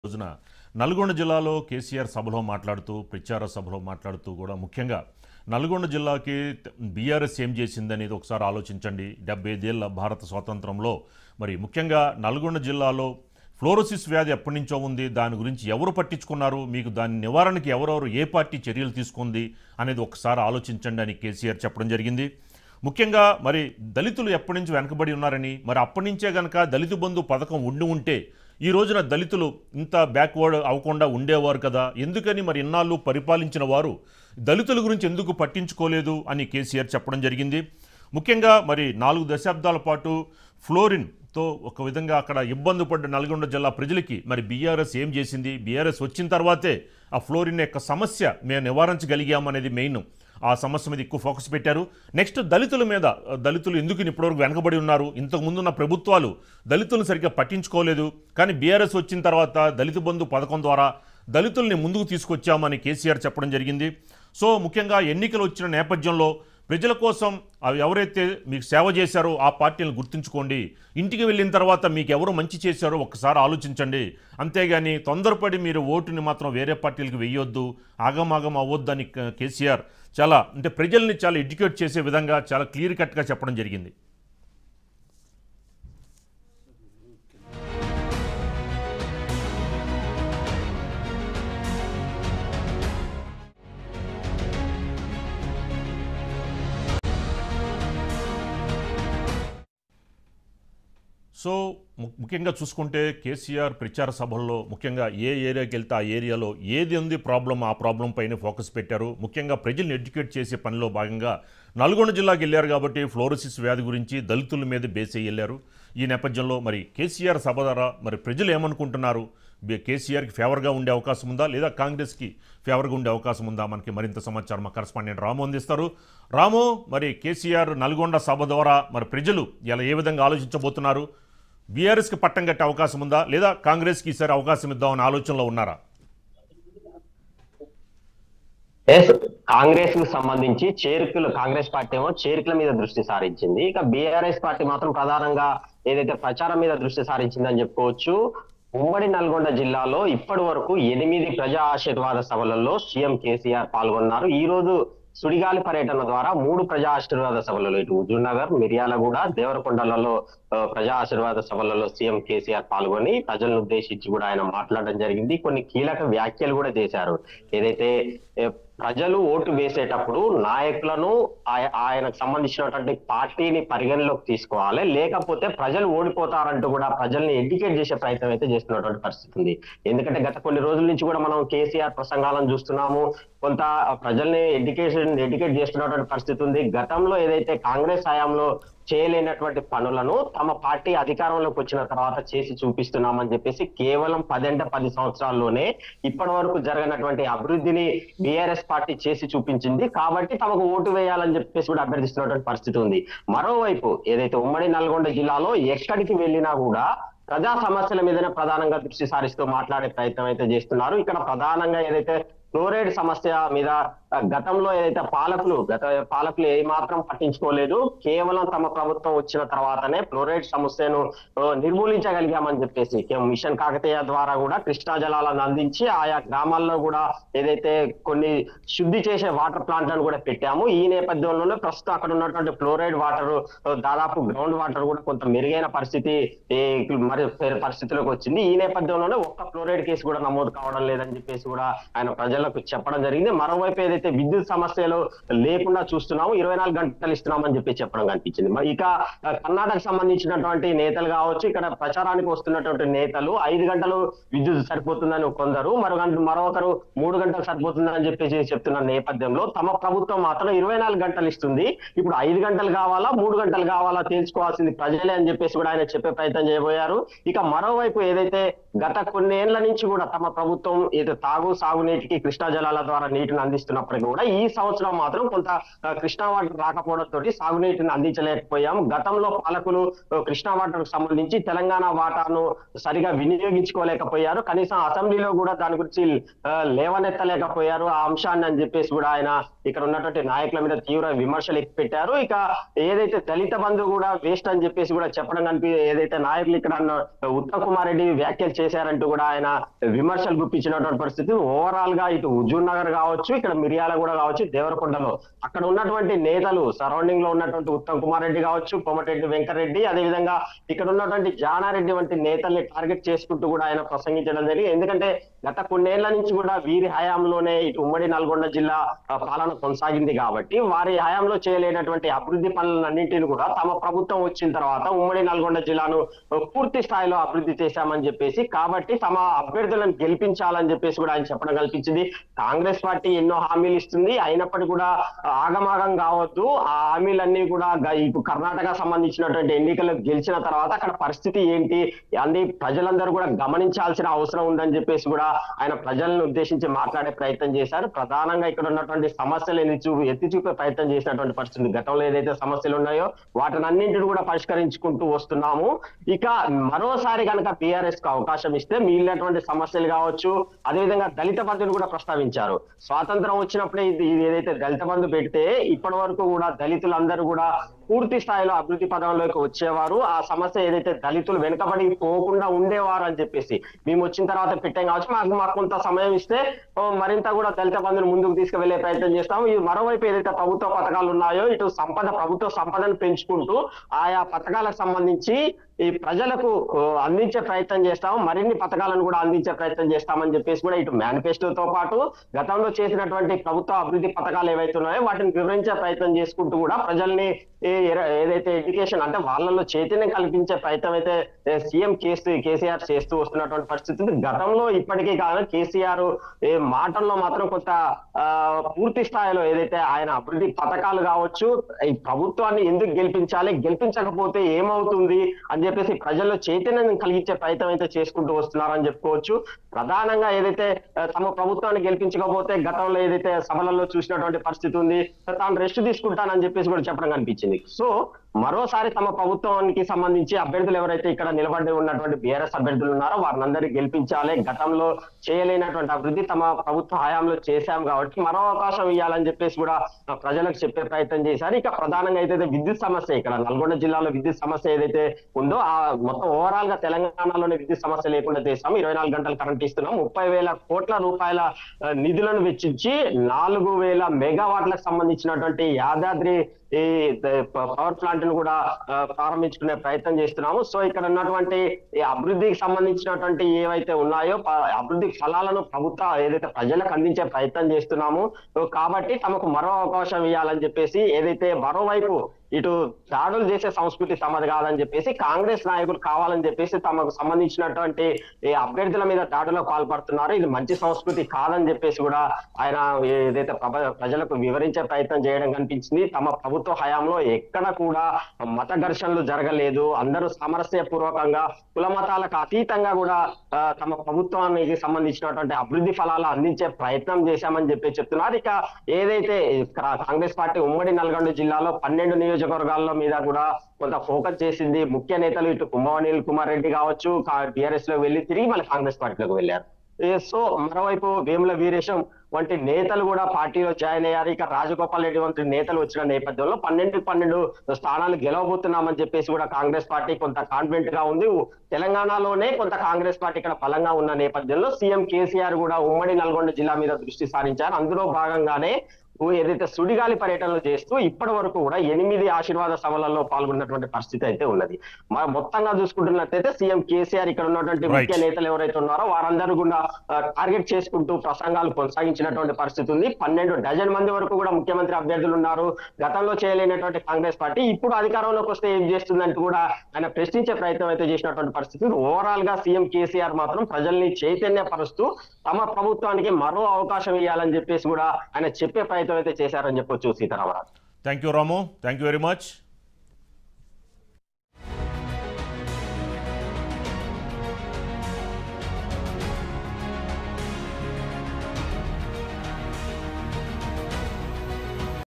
రోజున నల్గొండ జిల్లాలో కేసీఆర్ సభలో మాట్లాడుతూ ప్రచార సభలో మాట్లాడుతూ కూడా ముఖ్యంగా నల్గొండ జిల్లాకి బీఆర్ఎస్ ఏం చేసిందనేది ఒకసారి ఆలోచించండి డెబ్బై ఐదేళ్ల భారత స్వాతంత్రంలో మరి ముఖ్యంగా నల్గొండ జిల్లాలో ఫ్లోరోసిస్ వ్యాధి ఎప్పటి నుంచో ఉంది దాని గురించి ఎవరు పట్టించుకున్నారు మీకు దాని నివారణకి ఎవరెవరు ఏ పార్టీ చర్యలు తీసుకుంది అనేది ఒకసారి ఆలోచించండి అని కేసీఆర్ చెప్పడం జరిగింది ముఖ్యంగా మరి దళితులు ఎప్పటి నుంచి వెనకబడి ఉన్నారని మరి అప్పటి నుంచే గనక దళిత బంధు పథకం ఉండి ఉంటే ఈ రోజున దళితులు ఇంత బ్యాక్వర్డ్ అవ్వకుండా ఉండేవారు కదా ఎందుకని మరి ఇన్నాళ్ళు పరిపాలించిన వారు దళితుల గురించి ఎందుకు పట్టించుకోలేదు అని కేసీఆర్ చెప్పడం జరిగింది ముఖ్యంగా మరి నాలుగు దశాబ్దాల పాటు ఫ్లోరిన్తో ఒక విధంగా అక్కడ ఇబ్బంది పడ్డ నల్గొండ జిల్లా ప్రజలకి మరి బీఆర్ఎస్ ఏం చేసింది బీఆర్ఎస్ వచ్చిన తర్వాతే ఆ ఫ్లోరిన్ యొక్క సమస్య మేము నివారించగలిగామనేది మెయిన్ ఆ సమస్య మీద ఎక్కువ ఫోకస్ పెట్టారు నెక్స్ట్ దళితుల మీద దళితులు ఎందుకు ఇప్పటివరకు వెనకబడి ఉన్నారు ఇంతకు ముందున్న ప్రభుత్వాలు దళితులను సరిగ్గా పట్టించుకోలేదు కానీ బీఆర్ఎస్ వచ్చిన తర్వాత దళిత బంధు పథకం ద్వారా దళితుల్ని ముందుకు తీసుకొచ్చామని కేసీఆర్ చెప్పడం జరిగింది సో ముఖ్యంగా ఎన్నికలు వచ్చిన నేపథ్యంలో ప్రజల కోసం అవి ఎవరైతే మీకు సేవ చేశారో ఆ పార్టీలను గుర్తుంచుకోండి ఇంటికి వెళ్ళిన తర్వాత మీకు ఎవరు మంచి చేశారో ఒక్కసారి ఆలోచించండి అంతేగాని తొందరపడి మీరు ఓటుని మాత్రం వేరే పార్టీలకు వెయ్యొద్దు ఆగమాగం అవ్వొద్దని క- కేసీఆర్ చాలా అంటే ప్రజల్ని చాలా ఎడ్యుకేట్ చేసే విధంగా చాలా క్లియర్ కట్గా చెప్పడం జరిగింది సో ము- ముఖ్యంగా చూసుకుంటే కేసీఆర్ ప్రచార సభల్లో ముఖ్యంగా ఏ ఏరియాకి వెళ్తే ఆ ఏరియాలో ఏది ఉంది ప్రాబ్లం ఆ ప్రాబ్లం పైన ఫోకస్ పెట్టారు ముఖ్యంగా ప్రజల్ని ఎడ్యుకేట్ చేసే పనిలో భాగంగా నల్గొండ జిల్లాకి వెళ్ళారు కాబట్టి ఫ్లోరోసిస్ వ్యాధి గురించి దళితుల మీద బేస్ అయ్యి వెళ్ళారు ఈ నేపథ్యంలో మరి కేసీఆర్ సభ ద్వారా మరి ప్రజలు ఏమనుకుంటున్నారు బే- కేసీఆర్కి ఫేవర్గా ఉండే అవకాశం ఉందా లేదా కాంగ్రెస్కి ఫేవర్గా ఉండే అవకాశం ఉందా మనకి మరింత సమాచారం మా కరస్పాండెంట్ రాము అందిస్తారు రాము మరి కేసీఆర్ నల్గొండ సభ ద్వారా మరి ప్రజలు ఇలా ఏ విధంగా ఆలోచించబోతున్నారు బీఆర్ఎస్కి పట్టం కట్టే అవకాశం ఉందా లేదా కాంగ్రెస్కి ఈసారి అవకాశం ఇద్దామని ఆలోచనలో ఉన్నారా ఎస్ కాంగ్రెస్ కు సంబంధించి చేరికలు కాంగ్రెస్ పార్టీ ఏమో చేరికల మీద దృష్టి సారించింది ఇక బీఆర్ఎస్ పార్టీ మాత్రం ప్రధానంగా ఏదైతే ప్రచారం మీద దృష్టి సారించిందని చెప్పుకోవచ్చు ఉమ్మడి నల్గొండ జిల్లాలో ఇప్పటి వరకు ఎనిమిది ప్రజా ఆశీర్వాద సభలలో సీఎం కేసీఆర్ పాల్గొన్నారు ఈ రోజు సుడిగాలి పర్యటన ద్వారా మూడు ప్రజా ఆశీర్వాద సభలలో ఇటు హుజూర్ నగర్ మిర్యాలగూడ దేవరకొండలలో ఆ, ప్రజా ఆశీర్వాద సభలలో సీఎం కేసీఆర్ పాల్గొని ప్రజలను ఉద్దేశించి కూడా ఆయన మాట్లాడడం జరిగింది కొన్ని కీలక వ్యాఖ్యలు కూడా చేశారు ఏదైతే ఏ, ప్రజలు ఓటు వేసేటప్పుడు నాయకులను ఆయ- ఆయనకు సంబంధించినటువంటి పార్టీని పరిగణలోకి తీసుకోవాలి లేకపోతే ప్రజలు ఓడిపోతారంటూ కూడా ప్రజల్ని ఎడ్యుకేట్ చేసే ప్రయత్నం అయితే చేస్తున్నటువంటి పరిస్థితి ఉంది ఎందుకంటే గత కొన్ని రోజుల నుంచి కూడా మనం కేసీఆర్ ప్రసంగాలను చూస్తున్నాము కొంత ప్రజల్ని ఎడ్యుకేషన్ ఎడ్యుకేట్ చేస్తున్నటువంటి పరిస్థితి ఉంది గతంలో ఏదైతే కాంగ్రెస్ హయాంలో చేయలేనటువంటి పనులను తమ పార్టీ అధికారంలోకి వచ్చిన తర్వాత చేసి చూపిస్తున్నామని చెప్పేసి కేవలం పదంటే పది సంవత్సరాల్లోనే ఇప్పటి వరకు జరగనటువంటి అభివృద్ధిని బీఆర్ఎస్ పార్టీ చేసి చూపించింది కాబట్టి తమకు ఓటు వేయాలని చెప్పేసి కూడా అభ్యర్థిస్తున్నటువంటి పరిస్థితి ఉంది మరోవైపు ఏదైతే ఉమ్మడి నల్గొండ జిల్లాలో ఎక్కడికి వెళ్ళినా కూడా ప్రజా సమస్యల మీదనే ప్రధానంగా దృష్టి సారిస్తూ మాట్లాడే ప్రయత్నం అయితే చేస్తున్నారు ఇక్కడ ప్రధానంగా ఏదైతే ఫ్లోరైడ్ సమస్య మీద ఆ, గతంలో ఏదైతే పాలకులు గత పాలకులు ఏ మాత్రం పట్టించుకోలేదు కేవలం తమ ప్రభుత్వం వచ్చిన తర్వాతనే ఫ్లోరైడ్ సమస్యను ఆ, నిర్మూలించగలిగామని చెప్పేసి కే- మిషన్ కాకతీయ ద్వారా కూడా కృష్ణా జలాలను అందించి ఆయా గ్రామాల్లో కూడా ఏదైతే కొన్ని శుద్ధి చేసే వాటర్ ప్లాంట్లను కూడా పెట్టాము ఈ నేపథ్యంలోనే ప్రస్తుతం అక్కడ ఉన్నటువంటి ఫ్లోరైడ్ వాటర్ దాదాపు గ్రౌండ్ వాటర్ కూడా కొంత మెరుగైన పరిస్థితి ఈ మరి పరిస్థితిలోకి వచ్చింది ఈ నేపథ్యంలోనే ఒక్క ఫ్లోరైడ్ కేసు కూడా నమోదు కావడం లేదని చెప్పేసి కూడా ఆయన ప్రజలకు చెప్పడం జరిగింది మరోవైపు ఏదైతే విద్యుత్ సమస్యలు లేకుండా చూస్తున్నాము ఇరవై నాలుగు గంటలు ఇస్తున్నామని చెప్పి చెప్పడం కనిపించింది మరి ఇక ఆ, కర్ణాటక సంబంధించినటువంటి నేతలు కావచ్చు ఇక్కడ ప్రచారానికి వస్తున్నటువంటి నేతలు ఐదు గంటలు విద్యుత్ సరిపోతుందని కొందరు మరో గంట మరొకరు మూడు గంటలు సరిపోతుందని చెప్పేసి చెప్తున్న నేపథ్యంలో తమ ప్రభుత్వం మాత్రం ఇరవై నాలుగు గంటలు ఇస్తుంది ఇప్పుడు ఐదు గంటలు కావాలా మూడు గంటలు కావాలా తేల్చుకోవాల్సింది ప్రజలే అని చెప్పేసి కూడా ఆయన చెప్పే ప్రయత్నం చేయబోయారు ఇక మరోవైపు ఏదైతే గత కొన్ని ఏళ్ల నుంచి కూడా తమ ప్రభుత్వం ఏదో తాగు సాగునీటికి కృష్ణా జలాల ద్వారా నీటిని అందిస్తున్నప్పటికీ కూడా ఈ సంవత్సరం మాత్రం కొంత ఆ, కృష్ణా వాటర్ రాకపోవడం తోటి సాగునీటిని అందించలేకపోయాం గతంలో పాలకులు ఆ, కృష్ణా వాటర్ సంబంధించి తెలంగాణ వాటాను సరిగా వినియోగించుకోలేకపోయారు కనీసం అసెంబ్లీలో కూడా దాని గురించి ఆ, లేవనెత్తలేకపోయారు ఆ అంశాన్ని అని చెప్పేసి కూడా ఆయన ఇక్కడ ఉన్నటువంటి నాయకుల మీద తీవ్ర విమర్శలు పెట్టారు ఇక ఏదైతే దళిత బంధు కూడా వేస్ట్ అని చెప్పేసి కూడా చెప్పడం కనిపి ఏదైతే నాయకులు ఇక్కడ అన్న ఉత్తమ్ కుమార్ రెడ్డి వ్యాఖ్యలు చేశారంటూ కూడా ఆయన విమర్శలు గుప్పించినటువంటి పరిస్థితి ఓవరాల్ గా ఇటు హుజూర్ నగర్ కావచ్చు ఇక్కడ మిర్యాల కూడా కావచ్చు దేవరకొండలో అక్కడ ఉన్నటువంటి నేతలు సరౌండింగ్ లో ఉన్నటువంటి ఉత్తమ్ కుమార్ రెడ్డి కావచ్చు కోమటిరెడ్డి వెంకరెడ్డి అదేవిధంగా ఇక్కడ ఉన్నటువంటి జానారెడ్డి వంటి నేతల్ని టార్గెట్ చేసుకుంటూ కూడా ఆయన ప్రసంగించడం జరిగింది ఎందుకంటే గత కొన్నేళ్ల నుంచి కూడా వీరి హయాంలోనే ఇటు ఉమ్మడి నల్గొండ జిల్లా ఆ, పాలన కొనసాగింది కాబట్టి వారి హయాంలో చేయలేనటువంటి అభివృద్ధి పనులన్నింటిని కూడా తమ ప్రభుత్వం వచ్చిన తర్వాత ఉమ్మడి నల్గొండ జిల్లాను ఆ, పూర్తి స్థాయిలో అభివృద్ధి చేశామని చెప్పేసి కాబట్టి తమ అభ్యర్థులను గెలిపించాలని చెప్పేసి కూడా ఆయన చెప్పడం కల్పించింది కాంగ్రెస్ పార్టీ ఎన్నో హామీలు ఇస్తుంది అయినప్పటికీ కూడా ఆగమాగం కావద్దు ఆ హామీలన్నీ కూడా గ- ఇప్పుడు కర్ణాటక సంబంధించినటువంటి ఎన్నికలు గెలిచిన తర్వాత అక్కడ పరిస్థితి ఏంటి అన్ని ప్రజలందరూ కూడా గమనించాల్సిన అవసరం ఉందని చెప్పేసి కూడా ఆయన ప్రజలను ఉద్దేశించి మాట్లాడే ప్రయత్నం చేశారు ప్రధానంగా ఇక్కడ ఉన్నటువంటి సమస్యలు ఎన్ని చూ ఎత్తి చూపే ప్రయత్నం చేసినటువంటి పరిస్థితి ఉంది. గతంలో ఏదైతే సమస్యలు ఉన్నాయో వాటిని అన్నింటిని కూడా పరిష్కరించుకుంటూ వస్తున్నాము ఇక మరోసారి కనుక టిఆర్ఎస్ కు అవకాశం ఇస్తే మిగిలినటువంటి సమస్యలు కావచ్చు అదేవిధంగా దళిత బంధుని కూడా ప్రస్తావించారు స్వాతంత్రం వచ్చినప్పుడే ఇది ఇది ఏదైతే దళిత బంధు పెడితే ఇప్పటి వరకు కూడా దళితులందరూ కూడా పూర్తి స్థాయిలో అభివృద్ధి పదంలోకి వచ్చేవారు ఆ సమస్య ఏదైతే దళితులు వెనుకబడి పోకుండా ఉండేవారు అని చెప్పేసి మేము వచ్చిన తర్వాత పెట్టాం కావచ్చు మాకు మాకు కొంత సమయం ఇస్తే ఓ, మరింత కూడా దళిత బంధుని ముందుకు తీసుకువెళ్లే ప్రయత్నం చేస్తాము ఈ మరోవైపు ఏదైతే ప్రభుత్వ పథకాలు ఉన్నాయో ఇటు సంపద ప్రభుత్వ సంపదను పెంచుకుంటూ ఆయా పథకాలకు సంబంధించి ఈ ప్రజలకు ఓ, అందించే ప్రయత్నం చేస్తాము మరిన్ని పథకాలను కూడా అందించే ప్రయత్నం చేస్తామని చెప్పేసి కూడా ఇటు మేనిఫెస్టోతో పాటు గతంలో చేసినటువంటి ప్రభుత్వ అభివృద్ధి పథకాలు ఏవైతే ఉన్నాయో వాటిని వివరించే ప్రయత్నం చేసుకుంటూ కూడా ప్రజల్ని ఏ- ఏ- ఏదైతే ఎడ్యుకేషన్ అంటే వాళ్ళలో చైతన్యం కల్పించే ప్రయత్నం అయితే ఏ, సీఎం కేసీ కేసీఆర్ చేస్తూ వస్తున్నటువంటి పరిస్థితి ఉంది. గతంలో ఇప్పటికీ కాదు కేసీఆర్ ఏ మాటల్లో మాత్రం కొంత ఆ, పూర్తి స్థాయిలో ఏదైతే ఆయన అభివృద్ధి పథకాలు కావచ్చు ఈ ప్రభుత్వాన్ని ఎందుకు గెలిపించాలి గెలిపించకపోతే ఏమవుతుంది అని చెప్పేసి ప్రజల్లో చైతన్యం కలిగించే ప్రయత్నం అయితే చేసుకుంటూ వస్తున్నారని చెప్పుకోవచ్చు ప్రధానంగా ఏదైతే ఆ, తమ ప్రభుత్వాన్ని గెలిపించకపోతే గతంలో ఏదైతే సభలలో చూసినటువంటి పరిస్థితి ఉంది తాను రెస్ట్ తీసుకుంటానని చెప్పేసి కూడా చెప్పడం కనిపించింది సో మరోసారి తమ ప్రభుత్వానికి సంబంధించి అభ్యర్థులు ఎవరైతే ఇక్కడ నిలబడి ఉన్నటువంటి బీఆర్ఎస్ అభ్యర్థులు ఉన్నారో వారిని అందరినీ గెలిపించాలి గతంలో చేయలేనటువంటి అభివృద్ధి తమ ప్రభుత్వ హయాంలో చేశాం కాబట్టి మరో అవకాశం ఇవ్వాలని చెప్పేసి కూడా ఆ, ప్రజలకు చెప్పే ప్రయత్నం చేశారు ఇక ప్రధానంగా ఏదైతే విద్యుత్ సమస్య ఇక్కడ నల్గొండ జిల్లాలో విద్యుత్ సమస్య ఏదైతే ఉందో ఆ మొత్తం ఓవరాల్ గా తెలంగాణలోనే విద్యుత్ సమస్య లేకుండా చేస్తాం ఇరవై నాలుగు గంటలు కరెంట్ ఇస్తున్నాం ముప్పై వేల కోట్ల రూపాయల ఆ, నిధులను వెచ్చించి నాలుగు వేల మెగావాట్లకు సంబంధించినటువంటి యాదాద్రి ఈ ద- ప- పవర్ ప్లాంట్ ను కూడా ఆ, ప్రారంభించుకునే ప్రయత్నం చేస్తున్నాము సో ఇక్కడ ఉన్నటువంటి ఈ అభివృద్ధికి సంబంధించినటువంటి ఏవైతే ఉన్నాయో ప- అభివృద్ధి ఫలాలను ప్రభుత్వ ఏదైతే ప్రజలకు అందించే ప్రయత్నం చేస్తున్నాము సో కాబట్టి తమకు మరో అవకాశం ఇవ్వాలని చెప్పేసి ఏదైతే మరోవైపు ఇటు దాడులు చేసే సంస్కృతి తమది కాదని చెప్పేసి కాంగ్రెస్ నాయకులు కావాలని చెప్పేసి తమకు సంబంధించినటువంటి ఈ అభ్యర్థుల మీద దాడులకు పాల్పడుతున్నారు ఇది మంచి సంస్కృతి కాదని చెప్పేసి కూడా ఆయన ఏదైతే ప్రభ- ప్రజలకు వివరించే ప్రయత్నం చేయడం కనిపించింది తమ ప్రభుత్వ హయాంలో ఎక్కడ కూడా మత ఘర్షణలు జరగలేదు అందరూ సామరస్య పూర్వకంగా కుల మతాలకు అతీతంగా కూడా ఆ, తమ ప్రభుత్వానికి సంబంధించినటువంటి అభివృద్ధి ఫలాలు అందించే ప్రయత్నం చేశామని చెప్పి చెప్తున్నారు ఇక ఏదైతే కా- కాంగ్రెస్ పార్టీ ఉమ్మడి నల్గొండ జిల్లాలో పన్నెండు నియోజకవర్గాల మీద కూడా కొంత ఫోకస్ చేసింది ముఖ్య నేతలు ఇటు కుంభవనీల్ కుమార్ రెడ్డి కావచ్చు టిఆర్ఎస్ లో వెళ్ళి తిరిగి మళ్ళీ కాంగ్రెస్ పార్టీలోకి వెళ్ళారు ఏ సో మరోవైపు వేముల వీరేశం వంటి నేతలు కూడా పార్టీలో జాయిన్ అయ్యారు ఇక రాజగోపాల్ రెడ్డి వంటి నేతలు వచ్చిన నేపథ్యంలో పన్నెండు పన్నెండు స్థానాలు గెలవబోతున్నామని చెప్పేసి కూడా కాంగ్రెస్ పార్టీ కొంత కాన్ఫిడెంట్ గా ఉంది తెలంగాణలోనే కొంత కాంగ్రెస్ పార్టీ ఇక్కడ బలంగా ఉన్న నేపథ్యంలో సీఎం కేసీఆర్ కూడా ఉమ్మడి నల్గొండ జిల్లా మీద దృష్టి సారించారు అందులో భాగంగానే ఓ ఏదైతే సుడిగాలి పర్యటనలు చేస్తూ ఇప్పటి వరకు కూడా ఎనిమిది ఆశీర్వాద సభలలో పాల్గొన్నటువంటి పరిస్థితి అయితే ఉన్నది మరి మొత్తంగా చూసుకుంటున్నట్లయితే సీఎం కేసీఆర్ ఇక్కడ ఉన్నటువంటి Right. ముఖ్య నేతలు ఎవరైతే ఉన్నారో వారందరూ కూడా టార్గెట్ చేసుకుంటూ ప్రసంగాలు కొనసాగించినటువంటి పరిస్థితి ఉంది పన్నెండు డజన్ మంది వరకు కూడా ముఖ్యమంత్రి అభ్యర్థులు ఉన్నారు గతంలో చేయలేనటువంటి కాంగ్రెస్ పార్టీ ఇప్పుడు అధికారంలోకి వస్తే ఏం చేస్తుందంటూ కూడా ఆయన ప్రశ్నించే ప్రయత్నం అయితే చేసినటువంటి పరిస్థితి ఉంది. ఓవరాల్ గా సీఎం కేసీఆర్ మాత్రం ప్రజల్ని చైతన్యపరుస్తూ తమ ప్రభుత్వానికి మరో అవకాశం ఇవ్వాలని చెప్పేసి కూడా ఆయన చెప్పే ప్రయత్నం అయితే చేశారని చెప్పొచ్చు Sitaramaraju thank you Ramu thank you very much